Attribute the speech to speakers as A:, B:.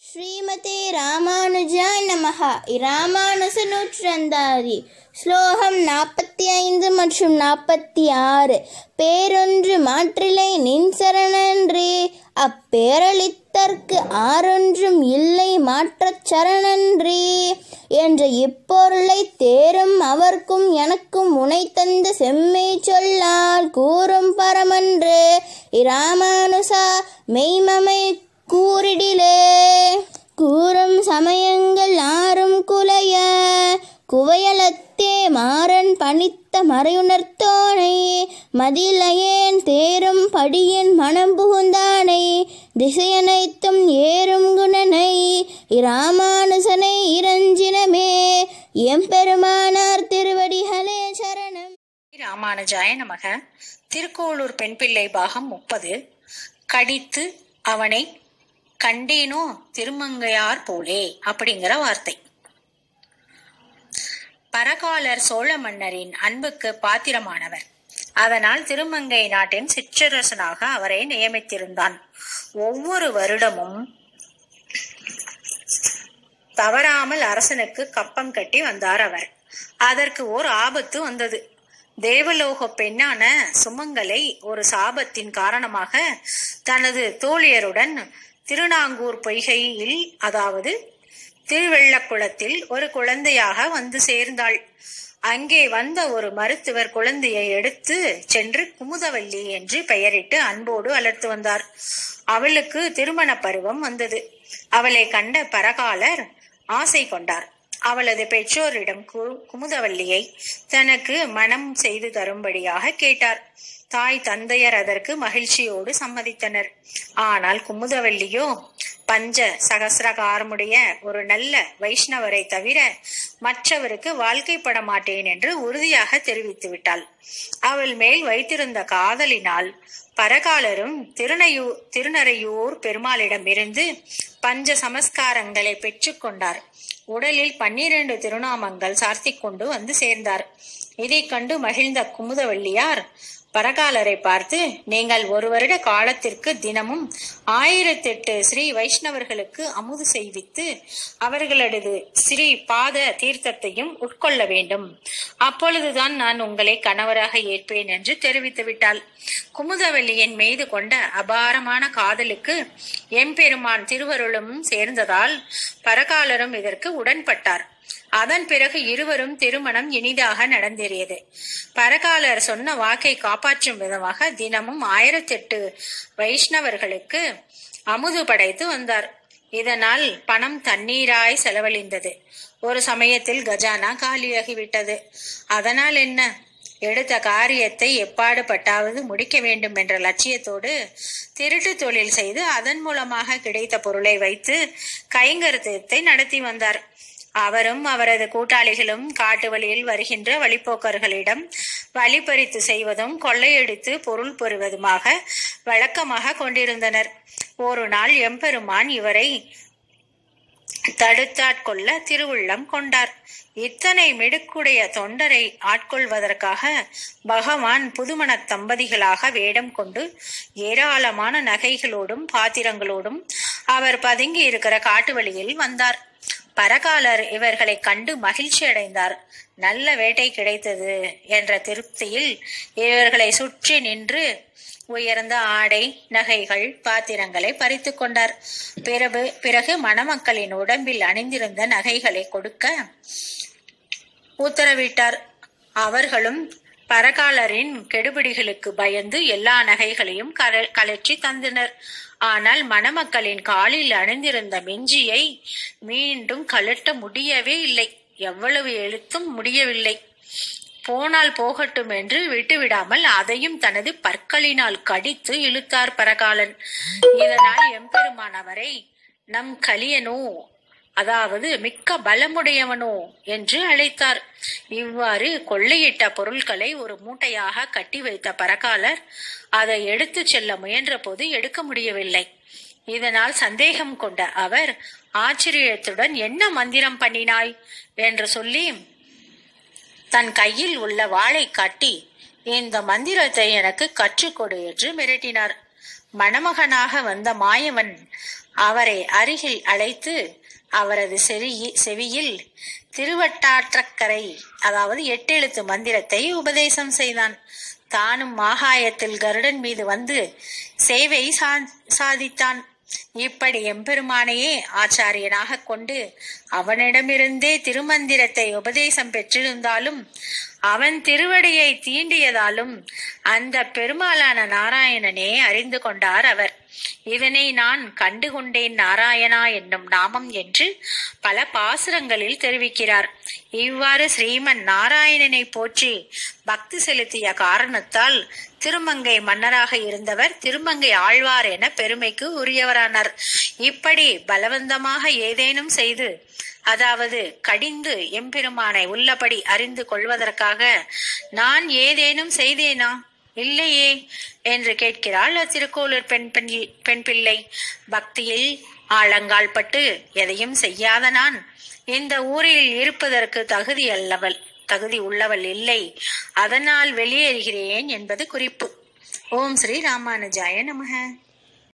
A: ஸ்ரீமதே ராமானுஜாய் நமஹ இராமானுச நூற்றந்தாதி ஸ்லோகம் நாற்பத்தி ஐந்து மற்றும் நாற்பத்தி ஆறு பேரொன்று மாற்றிலை நின் சரணன்றே அப்பேரளித்தற்கு ஆறொன்றும் இல்லை மாற்றச் சரணன்றே என்ற இப்பொருளை தேரும் அவர்க்கும் எனக்கும் உனை தந்த செம்மை சொல்லால் கூறும் பரமன்று இராமானுசா மெய்மமை கூறிடிலே கூறும் சமயங்கள் ஆறும் குலைய குவையலத்தே மாறன் பணித்த மறையுணர்த்தோனை மதிலையேன் தேரும் படியின் மனம் புகுந்தானை திசையனைத்தும் ஏறும் குணனை இராமானுசனை இரஞ்சினமே எம்பெருமானார் திருவடிகளே சரணம்
B: ராமானுஜாய நமக திருக்கோளூர் பெண் பிள்ளை பாகம் முப்பது கடித்து அவனை கண்டேனோ திருமங்கையார் போலே அப்படிங்கிற வார்த்தை பரகாலர் சோழ மன்னரின் அன்புக்கு பாத்திரமானவர் அதனால் திருமங்கை நாட்டின் சிற்றரசனாக அவரை நியமித்திருந்தான் ஒவ்வொரு வருடமும் தவறாமல் அரசனுக்கு கப்பம் கட்டி வந்தார் அவர் அதற்கு ஓர் ஆபத்து வந்தது தேவலோக பெண்ணான சுமங்கலை ஒரு சாபத்தின் காரணமாக தனது தோழியருடன் திருநாங்கூர் பொய்கையில் அதாவது திருவெள்ளக்குளத்தில் ஒரு குழந்தையாக வந்து சேர்ந்தாள் அங்கே வந்த ஒரு மருத்துவர் குழந்தையை எடுத்து சென்று குமுதவல்லி என்று பெயரிட்டு அன்போடு வளர்த்து வந்தார் அவளுக்கு திருமண பருவம் வந்தது அவளை கண்ட பரகாலர் ஆசை கொண்டார் அவளது பெற்றோரிடம் கு- குமுதவல்லியை தனக்கு மனம் செய்து தரும்படியாக கேட்டார் தாய் தந்தையர் அதற்கு மகிழ்ச்சியோடு சம்மதித்தனர் ஆனால் குமுதவல்லியோ பஞ்ச சகசிரகாரமுடைய ஒரு நல்ல வைஷ்ணவரை தவிர மற்றவருக்கு வாழ்க்கைப்பட மாட்டேன் என்று உறுதியாக தெரிவித்து விட்டாள் அவள் மேல் வைத்திருந்த காதலினால் பரகாலரும் திருநயூ திருநறையூர் பெருமாளிடமிருந்து பஞ்ச சமஸ்காரங்களை பெற்றுக்கொண்டார் உடலில் பன்னிரண்டு திருநாமங்கள் சார்த்திக் கொண்டு வந்து சேர்ந்தார் இதைக் கண்டு மகிழ்ந்த குமுதவள்ளியார் பரகாலரை பார்த்து நீங்கள் ஒரு வருட காலத்திற்கு தினமும் ஆயிரத்தெட்டு ஸ்ரீ வைஷ்ணவர்களுக்கு அமுது செய்வித்து அவர்களது ஸ்ரீ பாத தீர்த்தத்தையும் உட்கொள்ள வேண்டும் அப்பொழுதுதான் நான் உங்களை கணவராக ஏற்பேன் என்று தெரிவித்து விட்டாள் குமுதவல்லியின் மீது கொண்ட அபாரமான காதலுக்கு எம்பெருமான் திருவருளும் சேர்ந்ததால் பரகாலரும் இதற்கு உடன்பட்டார் அதன் பிறகு இருவரும் திருமணம் இனிதாக நடந்தேறியது பரகாலர் சொன்ன வாக்கை காப்பாற்றும் விதமாக தினமும் ஆயிரத்தெட்டு வைஷ்ணவர்களுக்கு அமுது படைத்து வந்தார் இதனால் பணம் தண்ணீராய் செலவழிந்தது ஒரு சமயத்தில் கஜானா காலியாகிவிட்டது அதனால் என்ன எடுத்த காரியத்தை எப்பாடு பட்டாவது முடிக்க வேண்டும் என்ற லட்சியத்தோடு திருட்டு தொழில் செய்து அதன் மூலமாக கிடைத்த பொருளை வைத்து கைங்கருத்தத்தை நடத்தி வந்தார் அவரும் அவரது கூட்டாளிகளும் காட்டு வழியில் வருகின்ற வழிப்போக்கர்களிடம் வழிப்பறித்து செய்வதும் கொள்ளையடித்து பொருள் பெறுவதுமாக வழக்கமாக கொண்டிருந்தனர் ஒரு நாள் எம்பெருமான் இவரை தடுத்தாட்கொள்ள திருவுள்ளம் கொண்டார் இத்தனை மிடுக்குடைய தொண்டரை ஆட்கொள்வதற்காக பகவான் புதுமண தம்பதிகளாக வேடம் கொண்டு ஏராளமான நகைகளோடும் பாத்திரங்களோடும் அவர் பதுங்கி இருக்கிற காட்டு வழியில் வந்தார் பரகாலர் இவர்களை கண்டு மகிழ்ச்சி அடைந்தார் நல்ல வேட்டை கிடைத்தது என்ற திருப்தியில் இவர்களை சுற்றி நின்று உயர்ந்த ஆடை நகைகள் பாத்திரங்களை பறித்து கொண்டார் பிறகு பிறகு மணமக்களின் உடம்பில் அணிந்திருந்த நகைகளை கொடுக்க உத்தரவிட்டார் அவர்களும் பரகாலரின் கெடுபிடிகளுக்கு பயந்து எல்லா நகைகளையும் கல- கலற்றி தந்தனர் ஆனால் மணமக்களின் காலில் அணிந்திருந்த மிஞ்சியை மீண்டும் கழட்ட முடியவே இல்லை எவ்வளவு எழுத்தும் முடியவில்லை போனால் போகட்டும் என்று விட்டுவிடாமல் அதையும் தனது பற்களினால் கடித்து இழுத்தார் பரகாலன் இதனால் எம்பெருமான் அவரை நம் கலியனோ அதாவது மிக்க பலமுடையவனோ என்று அழைத்தார் இவ்வாறு கொள்ளையிட்ட பொருட்களை ஒரு மூட்டையாக கட்டி வைத்த பரகாலர் அதை எடுத்துச் செல்ல முயன்ற போது எடுக்க முடியவில்லை இதனால் சந்தேகம் கொண்ட அவர் ஆச்சரியத்துடன் என்ன மந்திரம் பண்ணினாய் என்று சொல்லி தன் கையில் உள்ள வாளை காட்டி இந்த மந்திரத்தை எனக்கு கற்றுக்கொடு என்று மிரட்டினார் மணமகனாக வந்த மாயவன் அவரை அருகில் அழைத்து அவரது செவி- செவியில் திருவட்டாற்றக்கரை அதாவது எட்டெழுத்து மந்திரத்தை உபதேசம் செய்தான் தானும் மாகாயத்தில் கருடன் மீது வந்து சேவை சா- சாதித்தான் இப்படி எம்பெருமானையே ஆச்சாரியனாக கொண்டு அவனிடமிருந்தே திருமந்திரத்தை உபதேசம் பெற்றிருந்தாலும் அவன் திருவடியை தீண்டியதாலும் அந்த பெருமாளான நாராயணனே அறிந்து கொண்டார் அவர் இதனை நான் கண்டுகொண்டேன் நாராயணா என்னும் நாமம் என்று பல பாசுரங்களில் தெரிவிக்கிறார் இவ்வாறு ஸ்ரீமன் நாராயணனை போற்றி பக்தி செலுத்திய காரணத்தால் திருமங்கை மன்னராக இருந்தவர் திருமங்கை ஆழ்வார் என பெருமைக்கு உரியவரானார் இப்படி பலவந்தமாக ஏதேனும் செய்து அதாவது கடிந்து எம்பெருமானை உள்ளபடி அறிந்து கொள்வதற்காக நான் ஏதேனும் செய்தேனா இல்லையே என்று கேட்கிறாள் திருக்கோளூர் பெண் பெண் பெண் பிள்ளை பக்தியில் ஆழங்கால் பட்டு எதையும் செய்யாத நான் இந்த ஊரில் இருப்பதற்கு தகுதி அல்லவள் தகுதி உள்ளவள் இல்லை அதனால் வெளியேறுகிறேன் என்பது குறிப்பு ஓம் ஸ்ரீ ராமானுஜாய நமக